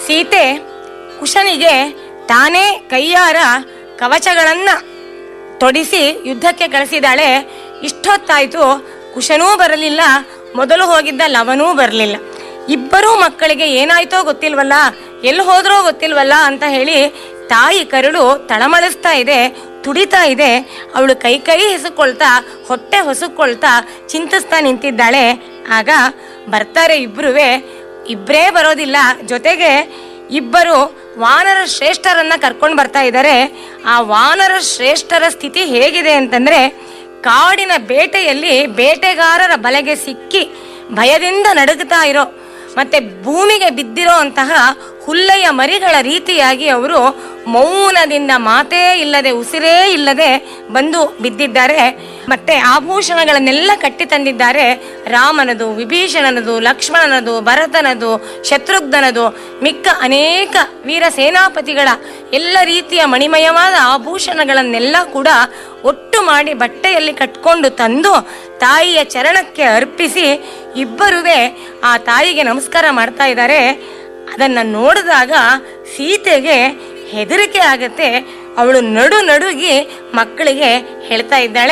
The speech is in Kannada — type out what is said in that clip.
ಸೀತೆ ಕುಶನಿಗೆ ತಾನೇ ಕೈಯಾರ ಕವಚಗಳನ್ನ ತೊಡಿಸಿ ಯುದ್ಧಕ್ಕೆ ಕಳಿಸಿದಾಳೆ ಇಷ್ಟೊತ್ತಾಯ್ತು ಕುಶನೂ ಬರಲಿಲ್ಲ ಮೊದಲು ಹೋಗಿದ್ದ ಲವನೂ ಬರಲಿಲ್ಲ ಇಬ್ಬರೂ ಮಕ್ಕಳಿಗೆ ಏನಾಯ್ತೋ ಗೊತ್ತಿಲ್ವಲ್ಲ ಎಲ್ಲಿ ಹೋದ್ರೋ ಗೊತ್ತಿಲ್ವಲ್ಲ ಅಂತ ಹೇಳಿ ತಾಯಿ ಕರುಳು ತಳಮಳಿಸ್ತಾ ಇದೆ ತುಡಿತಾ ಇದೆ ಅವಳು ಕೈ ಕೈ ಹೆಸುಕೊಳ್ತಾ ಹೊಟ್ಟೆ ಹೊಸುಕೊಳ್ತಾ ಚಿಂತಿಸ್ತಾ ನಿಂತಿದ್ದಾಳೆ ಆಗ ಬರ್ತಾರೆ ಇಬ್ರುವೆ ಇಬ್ಬರೇ ಬರೋದಿಲ್ಲ ಜೊತೆಗೆ ಇಬ್ಬರು ವಾನರ ಶ್ರೇಷ್ಠರನ್ನ ಕರ್ಕೊಂಡು ಬರ್ತಾ ಇದ್ದಾರೆ ಆ ವಾನರ ಶ್ರೇಷ್ಠರ ಸ್ಥಿತಿ ಹೇಗಿದೆ ಅಂತಂದ್ರೆ ಕಾಡಿನ ಬೇಟೆಯಲ್ಲಿ ಬೇಟೆಗಾರರ ಬಲೆಗೆ ಸಿಕ್ಕಿ ಭಯದಿಂದ ನಡುಗುತ್ತಾ ಇರೋ ಮತ್ತೆ ಭೂಮಿಗೆ ಬಿದ್ದಿರೋ ಅಂತಹ ಹುಲ್ಲೆಯ ಮರಿಗಳ ರೀತಿಯಾಗಿ ಅವರು ಮೌನದಿಂದ ಮಾತೇ ಇಲ್ಲದೆ ಉಸಿರೇ ಇಲ್ಲದೆ ಬಂದು ಬಿದ್ದಿದ್ದಾರೆ ಮತ್ತೆ ಆಭೂಷಣಗಳನ್ನೆಲ್ಲ ಕಟ್ಟಿ ತಂದಿದ್ದಾರೆ ರಾಮನದು ವಿಭೀಷಣನದು ಲಕ್ಷ್ಮಣನದು ಭರತನದು ಶತ್ರುಘ್ನನದು ಮಿಕ್ಕ ಅನೇಕ ವೀರ ಸೇನಾಪತಿಗಳ ಎಲ್ಲ ರೀತಿಯ ಮಣಿಮಯವಾದ ಆಭೂಷಣಗಳನ್ನೆಲ್ಲ ಕೂಡ ಒಟ್ಟು ಮಾಡಿ ಬಟ್ಟೆಯಲ್ಲಿ ಕಟ್ಕೊಂಡು ತಂದು ತಾಯಿಯ ಚರಣಕ್ಕೆ ಅರ್ಪಿಸಿ ಇಬ್ಬರುವೆ ಆ ತಾಯಿಗೆ ನಮಸ್ಕಾರ ಮಾಡ್ತಾ ಇದ್ದಾರೆ ಅದನ್ನ ನೋಡಿದಾಗ ಸೀತೆಗೆ ಹೆದರಿಕೆ ಆಗತ್ತೆ ಅವಳು ನಡು ನಡುಗಿ ಮಕ್ಕಳಿಗೆ ಹೇಳ್ತಾ ಇದ್ದಾಳೆ